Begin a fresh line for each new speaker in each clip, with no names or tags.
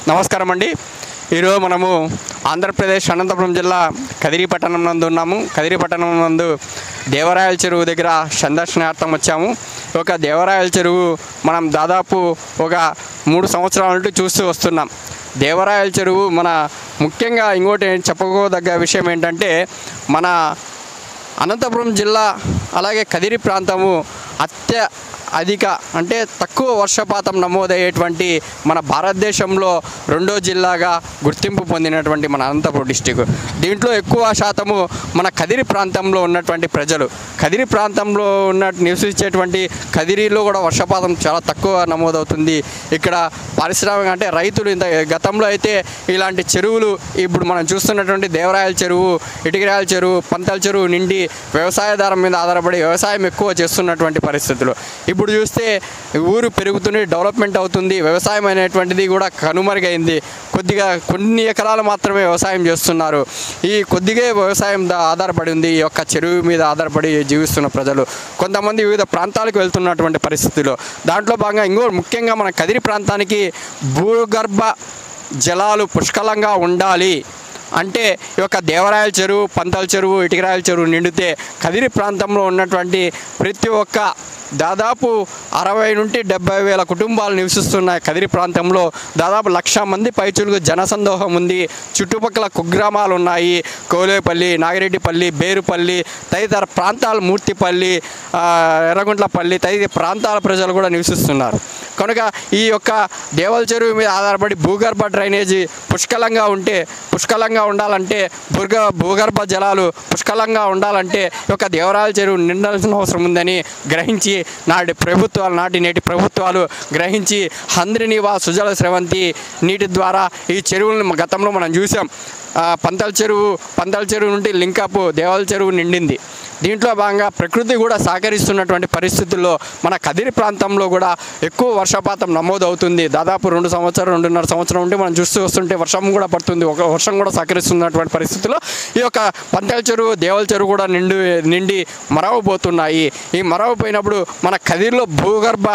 నమస్కారం అండి ఈరోజు మనము ఆంధ్రప్రదేశ్ అనంతపురం జిల్లా కదిరి పట్టణం నందు ఉన్నాము కదిరి పట్టణం నందు దేవరాయల చెరువు దగ్గర సందర్శనార్థం వచ్చాము ఈ యొక్క దేవరాయల చెరువు మనం దాదాపు ఒక మూడు సంవత్సరాల నుండి చూస్తూ వస్తున్నాం దేవరాయల చెరువు మన ముఖ్యంగా ఇంకోటి చెప్పుకోదగ్గ విషయం ఏంటంటే మన అనంతపురం జిల్లా అలాగే కదిరి ప్రాంతము అత్య అధిక అంటే తక్కువ వర్షపాతం నమోదయ్యేటువంటి మన భారతదేశంలో రెండో జిల్లాగా గుర్తింపు పొందినటువంటి మన అనంతపురం డిస్టిక్ దీంట్లో ఎక్కువ శాతము మన కదిరి ప్రాంతంలో ఉన్నటువంటి ప్రజలు కదిరి ప్రాంతంలో ఉన్న నివసించేటువంటి కదిరిలో కూడా వర్షపాతం చాలా తక్కువ నమోదవుతుంది ఇక్కడ పారిశ్రామిక అంటే రైతులు ఇంత గతంలో అయితే ఇలాంటి చెరువులు ఇప్పుడు మనం చూస్తున్నటువంటి దేవరాయల చెరువు ఇటుకరాయల చెరువు పంతల చెరువు నిండి వ్యవసాయదారం మీద ఆధారపడి వ్యవసాయం ఎక్కువ చేస్తున్నటువంటి పరిస్థితులు ఇప్పుడు చూస్తే ఊరు పెరుగుతుంది డెవలప్మెంట్ అవుతుంది వ్యవసాయం అనేటువంటిది కూడా కనుమరుగైంది కొద్దిగా కొన్ని ఎకరాలు మాత్రమే వ్యవసాయం చేస్తున్నారు ఈ కొద్దిగా వ్యవసాయం దా- ఆధారపడి ఉంది ఈ యొక్క చెరువు మీద ఆధారపడి జీవిస్తున్న ప్రజలు కొంతమంది వివిధ ప్రాంతాలకు వెళ్తున్నటువంటి పరిస్థితులు దాంట్లో భాగంగా ఇంకో ముఖ్యంగా మన కదిరి ప్రాంతానికి భూగర్భ జలాలు పుష్కలంగా ఉండాలి అంటే ఈ యొక్క దేవరాయల చెరువు పంతల చెరువు ఇటుకరాయల చెరువు నిండితే కదిరి ప్రాంతంలో ఉన్నటువంటి ప్రతి ఒక్క దాదాపు అరవై నుండి డెబ్బై వేల కుటుంబాలు నివసిస్తున్న కదిరి ప్రాంతంలో దాదాపు లక్ష మంది పైచులకు జనసందోహం ఉంది చుట్టుపక్కల కుగ్రామాలు ఉన్నాయి కోలేపల్లి నాగిరెడ్డిపల్లి బేరుపల్లి తదితర ప్రాంతాలు మూర్తిపల్లి ఆ, ఎర్రగుంట్లపల్లి తదితర ప్రాంతాల ప్రజలు కూడా నివసిస్తున్నారు కనుక ఈ యొక్క దేవల చెరువు మీద ఆధారపడి భూగర్భ డ్రైనేజీ పుష్కలంగా ఉంటే పుష్కలంగా ఉండాలంటే భూగ భూగర్భ జలాలు పుష్కలంగా ఉండాలంటే ఈ యొక్క దేవరాయల చెరువు నిండాల్సిన అవసరం ఉందని గ్రహించి నాటి ప్రభుత్వాలు నాటి నేటి ప్రభుత్వాలు గ్రహించి హంద్రినివా సుజల స్రవంతి నీటి ద్వారా ఈ చెరువులను గతంలో మనం చూసాం ఆ, పంతల చెరువు పంతల చెరువు నుండి లింకప్ దేవాల చెరువు నిండింది దీంట్లో భాగంగా ప్రకృతి కూడా సహకరిస్తున్నటువంటి పరిస్థితుల్లో మన కదిరి ప్రాంతంలో కూడా ఎక్కువ వర్షపాతం నమోదవుతుంది దాదాపు రెండు సంవత్సరం రెండున్నర సంవత్సరం ఉంటే మనం చూస్తూ వస్తుంటే వర్షం కూడా పడుతుంది ఒక వర్షం కూడా సహకరిస్తున్నటువంటి పరిస్థితుల్లో ఈ యొక్క పంతల చెరువు దేవల చెరువు కూడా నిండి నిండి మరవబోతున్నాయి ఈ మరవపోయినప్పుడు మన కదిరిలో భూగర్భ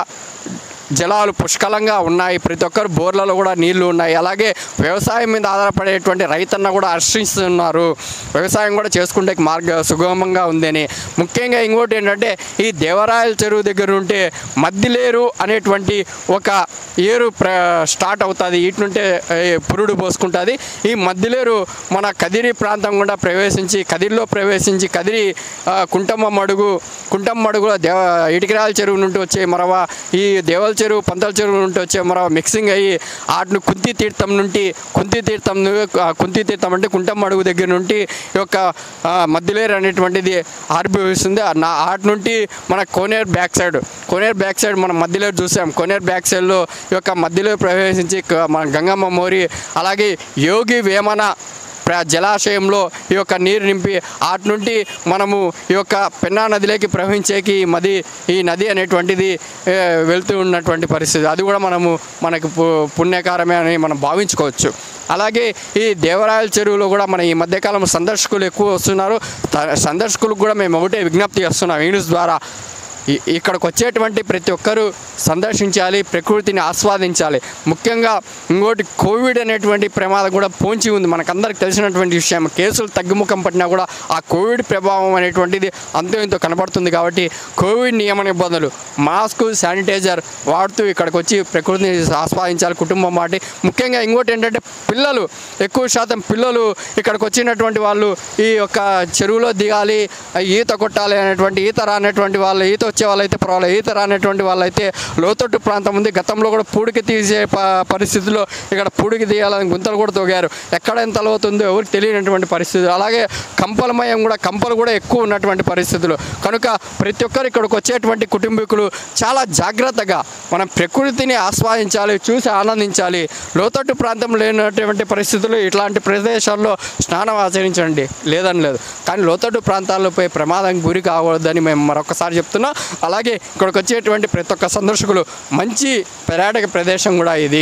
జలాలు పుష్కలంగా ఉన్నాయి ప్రతి ఒక్కరు బోర్లలో కూడా నీళ్లు ఉన్నాయి అలాగే వ్యవసాయం మీద ఆధారపడేటువంటి రైతన్న కూడా హర్షిస్తున్నారు వ్యవసాయం కూడా చేసుకుంటే మార్గ సుగమంగా ఉందని ముఖ్యంగా ఇంకోటి ఏంటంటే ఈ దేవరాయల చెరువు దగ్గర ఉంటే మద్దిలేరు అనేటువంటి ఒక ఏరు ప్ర స్టార్ట్ అవుతుంది ఇటు నుంటే ఏ, పురుడు పోసుకుంటుంది ఈ మద్దిలేరు మన కదిరి ప్రాంతం కూడా ప్రవేశించి కదిరిలో ప్రవేశించి కదిరి ఆ, కుంటమ్మ మడుగు కుంటమ్మ మడుగులో దేవ ఇటుకరాయల చెరువు నుండి వచ్చే మరవ ఈ దేవల చెరువు పంతల చెరువు నుండి వచ్చే మరవ మిక్సింగ్ అయ్యి ఆటను కుంతి తీర్థం నుండి కుంతి తీర్థం ను- ఆ, కుంతి తీర్థం అంటే కుంటమ్మ అడుగు దగ్గర నుండి ఈ యొక్క ఆ, మద్దిలేరు అనేటువంటిది ఆర్పిస్తుంది నా ఆట నుండి మన కోనేరు బ్యాక్ సైడ్ కోనేరు బ్యాక్ సైడ్ మనం మధ్యలో చూసాం కోనేరు బ్యాక్ సైడ్లో ఈ యొక్క మధ్యలో ప్రవేశించి క- మన గంగమ్మ మోరి అలాగే యోగి వేమన ప్ర- జలాశయంలో ఈ యొక్క నీరు నింపి అటు నుండి మనము ఈ యొక్క పెన్నా నదిలోకి ప్రవహించేకి ఈ నది ఈ నది అనేటువంటిది ఏ, వెళ్తూ ఉన్నటువంటి పరిస్థితి అది కూడా మనము మనకు పు- పుణ్యకారమే అని మనం భావించుకోవచ్చు అలాగే ఈ దేవరాయల చెరువులో కూడా మన ఈ మధ్యకాలం సందర్శకులు ఎక్కువ వస్తున్నారు త- సందర్శకులకు కూడా మేము ఒకటే విజ్ఞప్తి చేస్తున్నాం ఈ న్యూస్ ద్వారా ఇ- ఇక్కడికి వచ్చేటువంటి ప్రతి ఒక్కరూ సందర్శించాలి ప్రకృతిని ఆస్వాదించాలి ముఖ్యంగా ఇంకోటి కోవిడ్ అనేటువంటి ప్రమాదం కూడా పొంచి ఉంది మనకందరికి తెలిసినటువంటి విషయం కేసులు తగ్గుముఖం పట్టినా కూడా ఆ కోవిడ్ ప్రభావం అనేటువంటిది అంతో ఇంతో కనబడుతుంది కాబట్టి కోవిడ్ నియమ నిబంధనలు మాస్క్ శానిటైజర్ వాడుతూ ఇక్కడికి వచ్చి ప్రకృతిని ఆస్వాదించాలి కుటుంబం వాటి ముఖ్యంగా ఇంకోటి ఏంటంటే పిల్లలు ఎక్కువ శాతం పిల్లలు ఇక్కడికి వచ్చినటువంటి వాళ్ళు ఈ యొక్క చెరువులో దిగాలి ఈత కొట్టాలి అనేటువంటి ఈత రానటువంటి వాళ్ళు ఈత వచ్చే వాళ్ళైతే పర్వాలేదు ఈత రానటువంటి వాళ్ళైతే లోతట్టు ప్రాంతం ఉంది గతంలో కూడా పూడికి తీసే ప- పరిస్థితుల్లో ఇక్కడ పూడికి తీయాలని గుంతలు కూడా తోగారు ఎక్కడ ఎంత లోతు ఉందో ఎవరికి తెలియనటువంటి పరిస్థితులు అలాగే కంపలమయం కూడా కంపలు కూడా ఎక్కువ ఉన్నటువంటి పరిస్థితులు కనుక ప్రతి ఒక్కరు ఇక్కడికి వచ్చేటువంటి కుటుంబీకులు చాలా జాగ్రత్తగా మనం ప్రకృతిని ఆస్వాదించాలి చూసి ఆనందించాలి లోతట్టు ప్రాంతం లేనటువంటి పరిస్థితులు ఇట్లాంటి ప్రదేశాల్లో స్నానం ఆచరించండి లేదని లేదు కానీ లోతట్టు ప్రాంతాలపై ప్రమాదానికి గురి కాకూడదని మేము మరొకసారి చెప్తున్నాం అలాగే ఇక్కడికి వచ్చేటువంటి ప్రతి ఒక్క సందర్శకులు మంచి పర్యాటక ప్రదేశం కూడా ఇది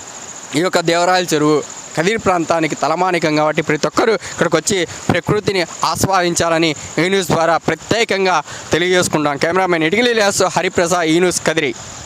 ఈ యొక్క దేవరాయల చెరువు కదిరి ప్రాంతానికి తలమానికం కాబట్టి ప్రతి ఒక్కరూ ఇక్కడికి వచ్చి ప్రకృతిని ఆస్వాదించాలని ఈ న్యూస్ ద్వారా ప్రత్యేకంగా తెలియజేసుకుంటాం కెమెరామెన్ ఇటికిలి హరిప్రసాద్ ఈ న్యూస్ కదిరి